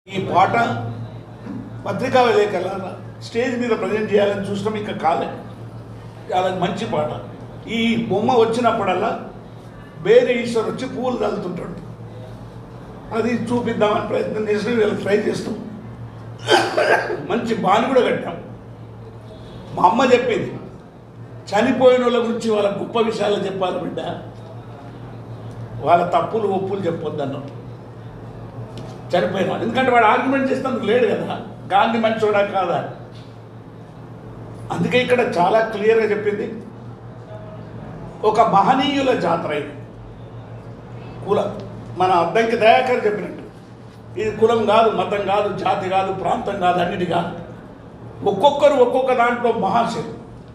ఈ పాట పత్రికా విలేకరుల స్టేజ్ మీద ప్రజెంట్ చేయాలని చూసినాం ఇంకా కాలే చాలా మంచి పాట ఈ బొమ్మ వచ్చినప్పుడల్లా వేరే ఈశ్వర్ వచ్చి పువ్వులు చల్లుతుంటాడు అది చూపిద్దామని ప్రయత్నం చేసి వీళ్ళకి ట్రై చేస్తాం మంచి బాని కూడా కట్టాం మా అమ్మ చెప్పింది చనిపోయిన వాళ్ళ గురించి వాళ్ళ గొప్ప విషయాలు చెప్పాలి బిడ్డ వాళ్ళ తప్పులు ఒప్పులు చెప్పొద్దన్నాం చనిపోయిన వాడు ఎందుకంటే వాడు ఆర్గ్యుమెంట్ చేసినందుకు లేడు కదా గాంధీ మంచోడా కాదా అందుకే ఇక్కడ చాలా క్లియర్గా చెప్పింది ఒక మహనీయుల జాతర ఇది కుల మన అద్దంకి దయాకర్ చెప్పినట్టు ఇది కులం కాదు మతం కాదు జాతి కాదు ప్రాంతం కాదు అన్నిటి కాదు ఒక్కొక్కరు ఒక్కొక్క దాంట్లో మహాశివుడు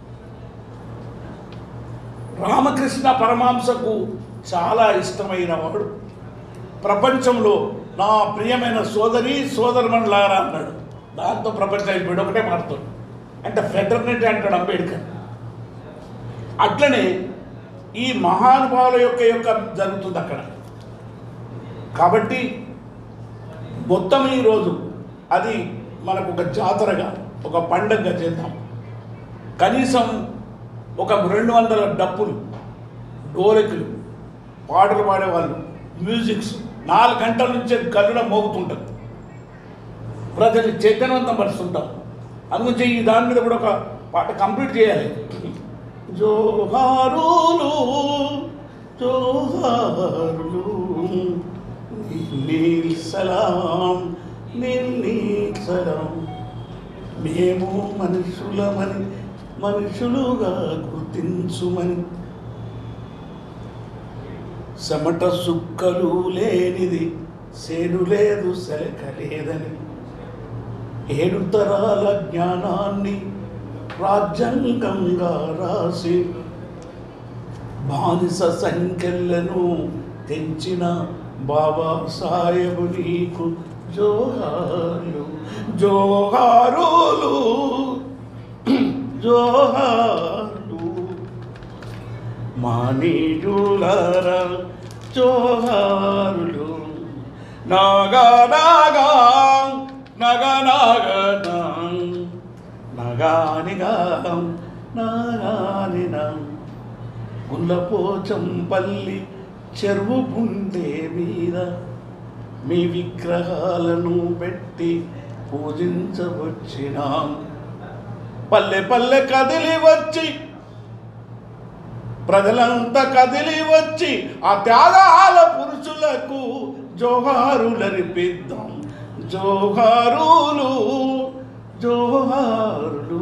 రామకృష్ణ పరమాంసకు చాలా ఇష్టమైన వాడు ప్రపంచంలో నా ప్రియమైన సోదరి సోదరుమణులారా అన్నాడు దాంతో ప్రపంచం అయిపోయాడు ఒకటే మారుతాడు అంటే ఫెటర్నిటీ అంటాడు అంబేద్కర్ అట్లనే ఈ మహానుభావుల యొక్క యొక్క జరుగుతుంది అక్కడ కాబట్టి మొత్తం ఈరోజు అది మనకు ఒక జాతరగా ఒక పండగగా చేద్దాం కనీసం ఒక రెండు వందల డప్పులు డోలకులు పాటలు పాడేవాళ్ళు మ్యూజిక్స్ నాలుగు గంటల నుంచే గల్లున మోగుతుంటుంది ప్రజలు చైతన్యవంతం పరుస్తుంటాం అందుగురించి ఈ దాని మీద కూడా ఒక పాట కంప్లీట్ చేయాలి జోహారులు జోహారులు నీల్ సలాం నీల్ సలాం మేము మనుషులమని మనుషులుగా గుర్తించుమని చెమట సుక్కలు లేనిది సేను లేదు సెలక లేదని ఏడు తరాల జ్ఞానాన్ని రాజ్యాంగంగా రాసి బానిస సంఖ్యలను తెంచిన బాబా సాహెబు నీకు జోహార్లు జోహారులు జోహార్లు మానీయులారా జోహారులు నాగా నాగా నగా నాగా నగానిగా నాగానినా గుల్లపోచంపల్లి చెరువు గుండె మీద మీ విగ్రహాలను పెట్టి పూజించవచ్చినాం పల్లె పల్లె కదిలి వచ్చి ప్రజలంతా కదిలి వచ్చి ఆ త్యాగాల పురుషులకు జోహారులరిపిద్దాం జోహారులు జోహారులు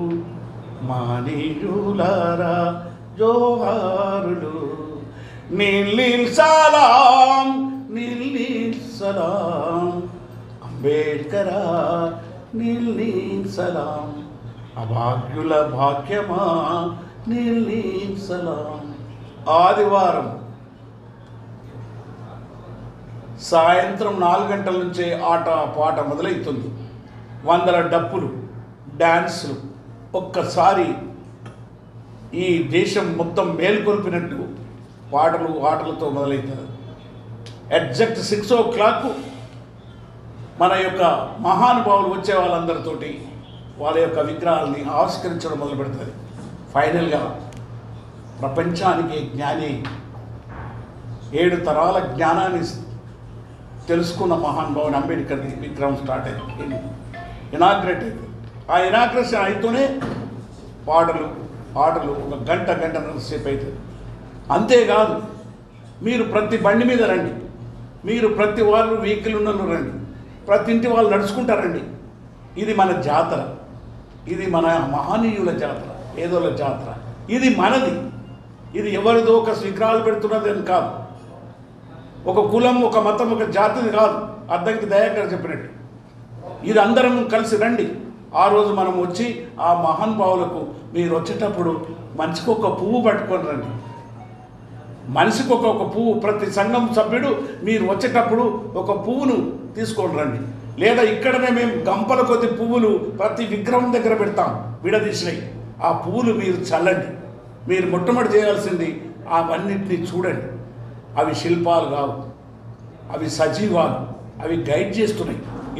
మానీయులారా జోహారులు నీల్ సలాం నీల్ సలాం అంబేడ్కరా నీల్ సలాం అభాగ్యుల భాగ్యమా నీల్ సలాం ఆదివారం సాయంత్రం నాలుగు గంటల నుంచే ఆట పాట మొదలవుతుంది వందల డప్పులు డ్యాన్సులు ఒక్కసారి ఈ దేశం మొత్తం మేల్కొల్పినట్టు పాటలు ఆటలతో మొదలవుతుంది ఎగ్జాక్ట్ సిక్స్ ఓ క్లాక్ మన యొక్క మహానుభావులు వచ్చే వాళ్ళందరితోటి వాళ్ళ యొక్క విగ్రహాలని ఆవిష్కరించడం మొదలు పెడుతుంది ఫైనల్గా ప్రపంచానికి జ్ఞాని ఏడు తరాల జ్ఞానాన్ని తెలుసుకున్న మహానుభావుని అంబేద్కర్ విగ్రహం స్టార్ట్ అయింది ఇనాగ్రేట్ అయింది ఆ ఇనాగ్రేషన్ అయితేనే పాటలు పాటలు ఒక గంట గంట సేపు అవుతుంది అంతేకాదు మీరు ప్రతి బండి మీద రండి మీరు ప్రతి వాళ్ళు వెహికల్ ఉన్న వాళ్ళు రండి ప్రతి ఇంటి వాళ్ళు నడుచుకుంటారండి ఇది మన జాతర ఇది మన మహనీయుల జాతర ఏదోల జాతర ఇది మనది ఇది ఎవరిదో ఒక విగ్రహాలు పెడుతున్నది అని కాదు ఒక కులం ఒక మతం ఒక జాతిది కాదు అద్దంకి దయాకర్ చెప్పినట్టు ఇది అందరం కలిసి రండి ఆ రోజు మనం వచ్చి ఆ మహానుభావులకు మీరు వచ్చేటప్పుడు మనిషికి ఒక పువ్వు పట్టుకొని రండి మనిషికి ఒక ఒక పువ్వు ప్రతి సంఘం సభ్యుడు మీరు వచ్చేటప్పుడు ఒక పువ్వును తీసుకొని రండి లేదా ఇక్కడనే మేము గంపల కొద్ది పువ్వులు ప్రతి విగ్రహం దగ్గర పెడతాం విడదీసినాయి ఆ పువ్వులు మీరు చల్లండి మీరు మొట్టమొదటి చేయాల్సింది అవన్నిటిని చూడండి అవి శిల్పాలు కావు అవి సజీవాలు అవి గైడ్ చేస్తున్నాయి ఈ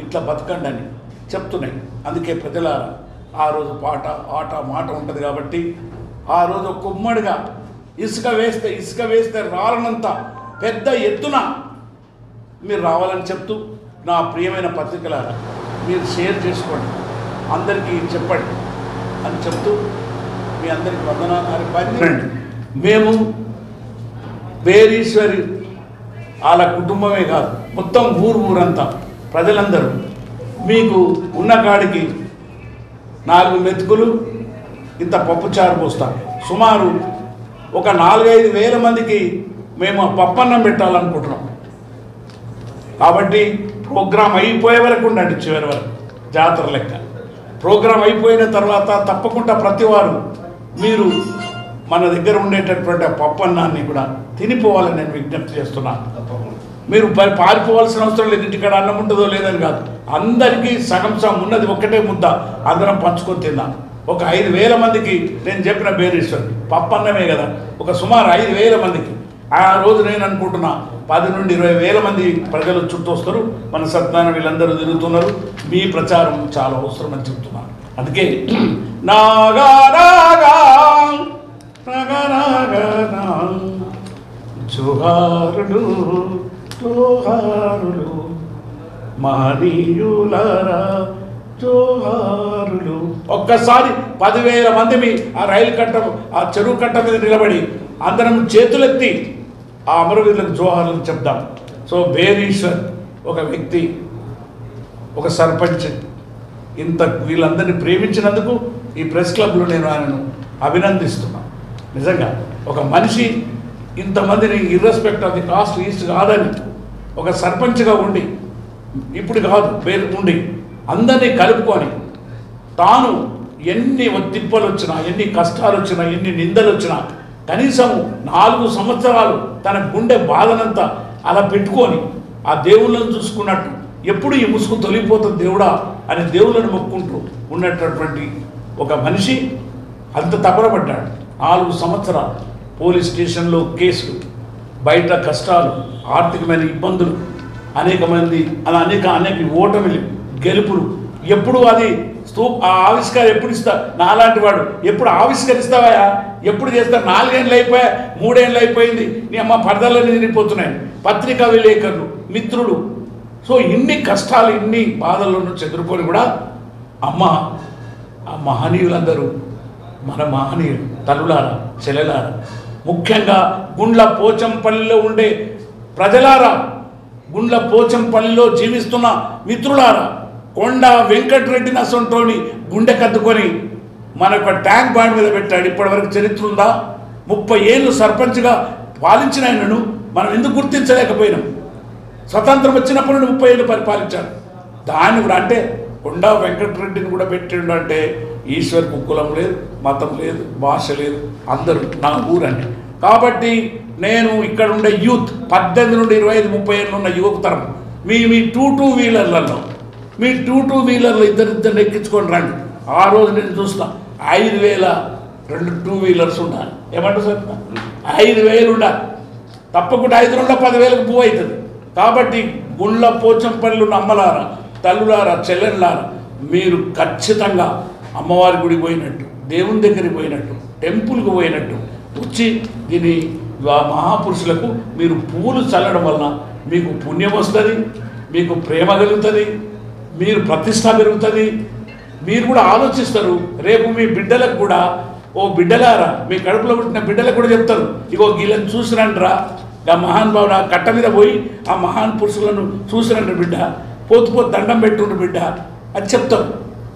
ఇట్లా బతకండి అని చెప్తున్నాయి అందుకే ప్రజలారా ఆ రోజు పాట ఆట మాట ఉంటుంది కాబట్టి ఆ రోజు ఒక ఉమ్మడిగా ఇసుక వేస్తే ఇసుక వేస్తే రాలనంత పెద్ద ఎత్తున మీరు రావాలని చెప్తూ నా ప్రియమైన పత్రికలారా మీరు షేర్ చేసుకోండి అందరికీ చెప్పండి అని చెప్తూ మీ అందరికి వందనాలు పని మేము వేరీశ్వరి వాళ్ళ కుటుంబమే కాదు మొత్తం ఊరు ఊరంతా ప్రజలందరూ మీకు ఉన్న కాడికి నాలుగు మెతుకులు ఇంత పప్పుచారు పోస్తాం సుమారు ఒక నాలుగైదు వేల మందికి మేము ఆ పప్పన్నం పెట్టాలనుకుంటున్నాం కాబట్టి ప్రోగ్రాం అయిపోయే వరకు ఉండండి చివరి వరకు జాతర లెక్క ప్రోగ్రాం అయిపోయిన తర్వాత తప్పకుండా ప్రతి వారు మీరు మన దగ్గర ఉండేటటువంటి ఆ పప్పన్నాన్ని కూడా తినిపోవాలని నేను విజ్ఞప్తి చేస్తున్నాను మీరు ప- పారిపోవాల్సిన అవసరం లేదు ఇంటికాడ అన్నం ఉంటుందో లేదని కాదు అందరికీ సగం సగం ఉన్నది ఒక్కటే ముద్ద అందరం పంచుకొని తిందాం ఒక ఐదు వేల మందికి నేను చెప్పిన బేరీశ్వరి పప్పన్నమే కదా ఒక సుమారు ఐదు వేల మందికి ఆ రోజు నేను అనుకుంటున్నా పది నుండి ఇరవై వేల మంది ప్రజలు చుట్టూ వస్తారు మన సత్నారాయణ వీళ్ళందరూ తిరుగుతున్నారు మీ ప్రచారం చాలా అవసరం అని చెప్తున్నాను అందుకే నాగా నాగా నాగా నాగా నా. జోహారులు జోహారులు మహనీయులరా జోహారులు ఒక్కసారి పదివేల మంది మీ ఆ రైలు కట్ట ఆ చెరువు కట్ట మీద నిలబడి అందరం చేతులెత్తి ఆ అమరవీరులకు జోహారులు చెప్దాం సో బేరీశ్వర్ ఒక వ్యక్తి ఒక సర్పంచ్ ఇంత వీళ్ళందరినీ ప్రేమించినందుకు ఈ ప్రెస్ క్లబ్లో నేను ఆయనను అభినందిస్తున్నాను నిజంగా ఒక మనిషి ఇంతమందిని ఇర్రెస్పెక్ట్ ఆఫ్ ది కాస్ట్ ఈస్ట్ కాదని ఒక సర్పంచ్గా ఉండి ఇప్పుడు కాదు పేరు ఉండి అందరినీ కలుపుకొని తాను ఎన్ని తిప్పలు వచ్చినా ఎన్ని కష్టాలు వచ్చినా ఎన్ని నిందలు వచ్చినా కనీసం నాలుగు సంవత్సరాలు తన గుండె బాధనంతా అలా పెట్టుకొని ఆ దేవుళ్ళను చూసుకున్నట్టు ఎప్పుడు ఈ ముసుగు తొలిగిపోతుంది దేవుడా అని దేవుళ్ళను మొక్కుంటూ ఉన్నటువంటి ఒక మనిషి అంత తపరపడ్డాడు నాలుగు సంవత్సరాలు పోలీస్ స్టేషన్లో కేసులు బయట కష్టాలు ఆర్థికమైన ఇబ్బందులు అనేక మంది అలా అనేక అనేక ఓటమిలు గెలుపులు ఎప్పుడు అది స్తూప్ ఆ ఆవిష్కారం ఎప్పుడు ఇస్తా నాలాంటి వాడు ఎప్పుడు ఆవిష్కరిస్తావా ఎప్పుడు చేస్తా నాలుగేళ్ళు అయిపోయా మూడేళ్ళు అయిపోయింది నీ అమ్మ పరదలన్నీ నిండిపోతున్నాయి పత్రికా విలేకరులు మిత్రులు సో ఇన్ని కష్టాలు ఇన్ని బాధల నుంచి ఎదుర్కొని కూడా అమ్మ ఆ మహనీయులందరూ మన మహనీయులు తల్లులారా చెల్లెలారా ముఖ్యంగా గుండ్ల పోచంపల్లిలో ఉండే ప్రజలారా గుండ్ల పోచంపల్లిలో జీవిస్తున్న మిత్రులారా కొండ వెంకటరెడ్డి నసంటోని గుండె కద్దుకొని మన యొక్క ట్యాంక్ బాండ్ మీద పెట్టాడు ఇప్పటివరకు చరిత్ర ఉందా ముప్పై ఏళ్ళు సర్పంచ్గా పాలించిన ఆయనను మనం ఎందుకు గుర్తించలేకపోయినాం స్వతంత్రం వచ్చినప్పటి నుండి ముప్పై ఏళ్ళు పరిపాలించాడు దాన్ని కూడా అంటే కొండా వెంకటరెడ్డిని కూడా పెట్టిండు అంటే ఈశ్వర్ కులం లేదు మతం లేదు భాష లేదు అందరూ నా ఊరండి కాబట్టి నేను ఇక్కడ ఉండే యూత్ పద్దెనిమిది నుండి ఇరవై ఐదు ముప్పై ఏళ్ళు ఉన్న యువక తరం మీ మీ టూ టూ వీలర్లలో మీ టూ టూ వీలర్లు ఇద్దరిద్దరిని ఎక్కించుకొని రండి ఆ రోజు నేను చూస్తా ఐదు వేల రెండు టూ వీలర్స్ ఉండాలి ఏమంటారు సార్ ఐదు వేలు ఉండాలి తప్పకుండా ఐదు రెండుల పదివేలకు పువ్వు అవుతుంది కాబట్టి గుండ్ల పోచంపల్లి నమ్మలారా తల్లులారా చెల్లెళ్ళారా మీరు ఖచ్చితంగా అమ్మవారి గుడికి పోయినట్టు దేవుని దగ్గరికి పోయినట్టు టెంపుల్కి పోయినట్టు వచ్చి దీని ఆ మహాపురుషులకు మీరు పువ్వులు చల్లడం వలన మీకు పుణ్యం వస్తుంది మీకు ప్రేమ కలుగుతుంది మీరు ప్రతిష్ట పెరుగుతుంది మీరు కూడా ఆలోచిస్తారు రేపు మీ బిడ్డలకు కూడా ఓ బిడ్డలారా మీ కడుపులో పుట్టిన బిడ్డలకు కూడా చెప్తారు ఇగో వీళ్ళని చూసిరంట్రా ఆ మహాన్ భావుడు ఆ కట్ట మీద పోయి ఆ మహాన్ పురుషులను చూసిరండ్రు బిడ్డ పోతు పోతు దండం పెట్టుండ్రు బిడ్డ అని చెప్తారు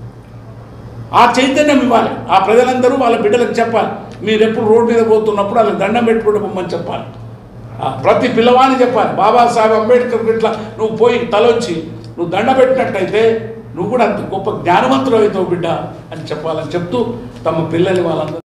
ఆ చైతన్యం ఇవ్వాలి ఆ ప్రజలందరూ వాళ్ళ బిడ్డలకు చెప్పాలి మీరు ఎప్పుడు రోడ్డు మీద పోతున్నప్పుడు వాళ్ళకి దండం పెట్టుకుంటూ పొమ్మని చెప్పాలి ఆ ప్రతి పిల్లవాని చెప్పాలి బాబాసాహెబ్ అంబేద్కర్ ఇట్లా నువ్వు పోయి తలొచ్చి నువ్వు దండ పెట్టినట్టయితే నువ్వు కూడా అంత గొప్ప జ్ఞానవంతులు అవుతావు బిడ్డ అని చెప్పాలని చెప్తూ తమ పిల్లల్ని వాళ్ళందరూ